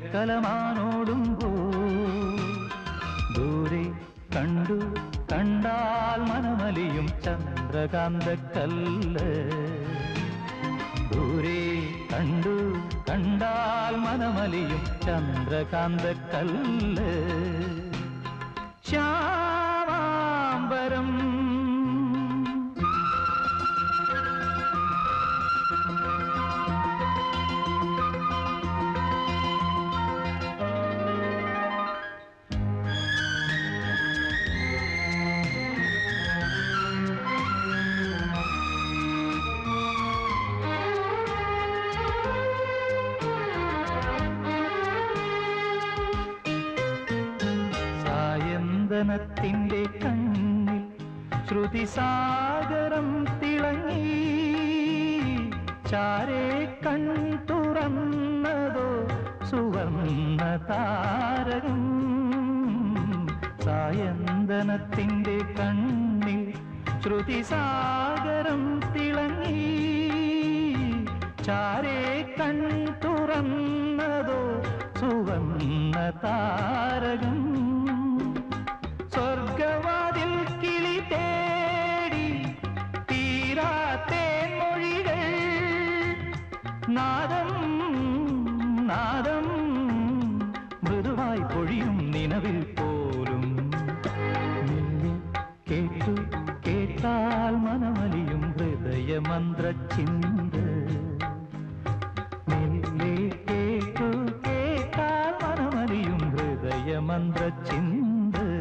കലമാനോടുമ്പോ ദൂരെ കണ്ടു കണ്ടാൽ മനമലിയും ചന്ദ്രകാന്തക്കല്ല് ദൂരെ കണ്ടു കണ്ടാൽ മനമലിയും ചന്ദ്രകാന്തക്കല്ല് ശ്യാമാംബരം സായന്തനത്തിൻ്റെ കണ്ണിൽ ശ്രുതിസാഗരം തിളങ്ങി ചാരേ കൺ തുറന്നതോ സുവർണ താരകം സായന്തനത്തിൻ്റെ കണ്ണിൽ ശ്രുതിസാഗരം തിളങ്ങി ചാരേ കൺ തുറന്നതോ സുവർണ താരകം സ്വർഗവാതിൽ കിളി തേടി തീരാത്തേ മൊഴികൾ നാദം നാദം മൃദുവായി പൊഴിയും നിലവിൽ പോലും മെല്ലെ കേട്ടു കേട്ടാൽ മനമലിയും ഹൃദയമന്ത്രച്ചിന്ത മെല്ലെ കേട്ടു കേട്ടാൽ മനമലിയും ഹൃദയമന്ത്രച്ചിന്ത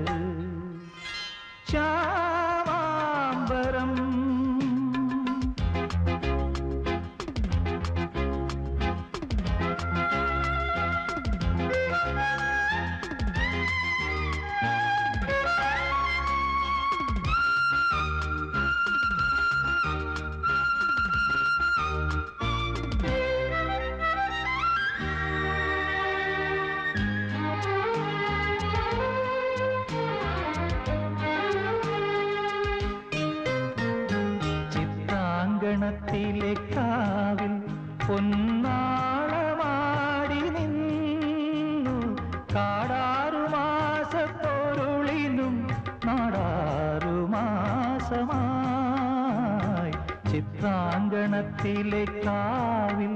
ശ്യാമാംബരം ചിത്രാങ്കണത്തിലെ കാവിൽ പൊന്നാളമാടി നിന്നു കാടാറു മാസപ്പൊരുളിനും നാടാറു മാസമായി ചിത്രാങ്കണത്തിലെ കാവിൽ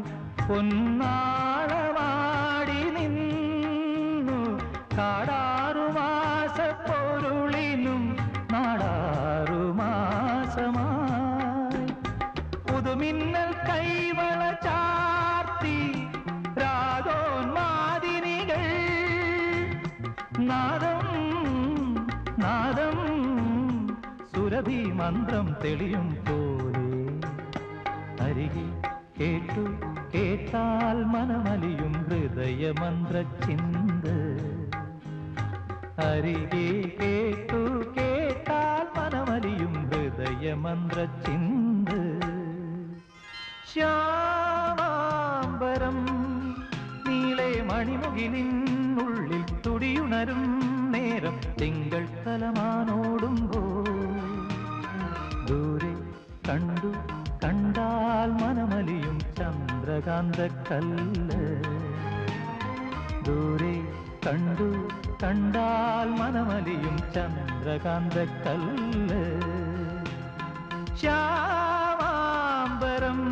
പൊന്നാളമാടി നിന്നു കാടാറു മാസപ്പൊരുളിനും നാടാറു മാസമായി പുതുമിന്നൽ കൈവള ചാർത്തി രാഗോന്മാദിനികൾ നാദം നാദം സുരഭി മന്ത്രം തെളിയും പോലെ അരികെ കേട്ടു കേട്ടാൽ മനമലിയും ഹൃദയമന്ത്രച്ചിന്ത അരികെ കേട്ടു കേട്ടാൽ മനമലിയും ഹൃദയമന്ത്രച്ചിന്ത ശ്യാമാംബരം നീളെ മണിമുകിലിനുള്ളിൽ തുടിയുണരും നേരം തിങ്കൾ തലമാനോടുമ്പോ ദൂരെ കണ്ടു കണ്ടാൽ മനമലിയും ചന്ദ്രകാന്തക്കല്ല് ദൂരെ കണ്ടു കണ്ടാൽ മനമലിയും ചന്ദ്രകാന്തക്കല്ല് ശ്യാമാംബരം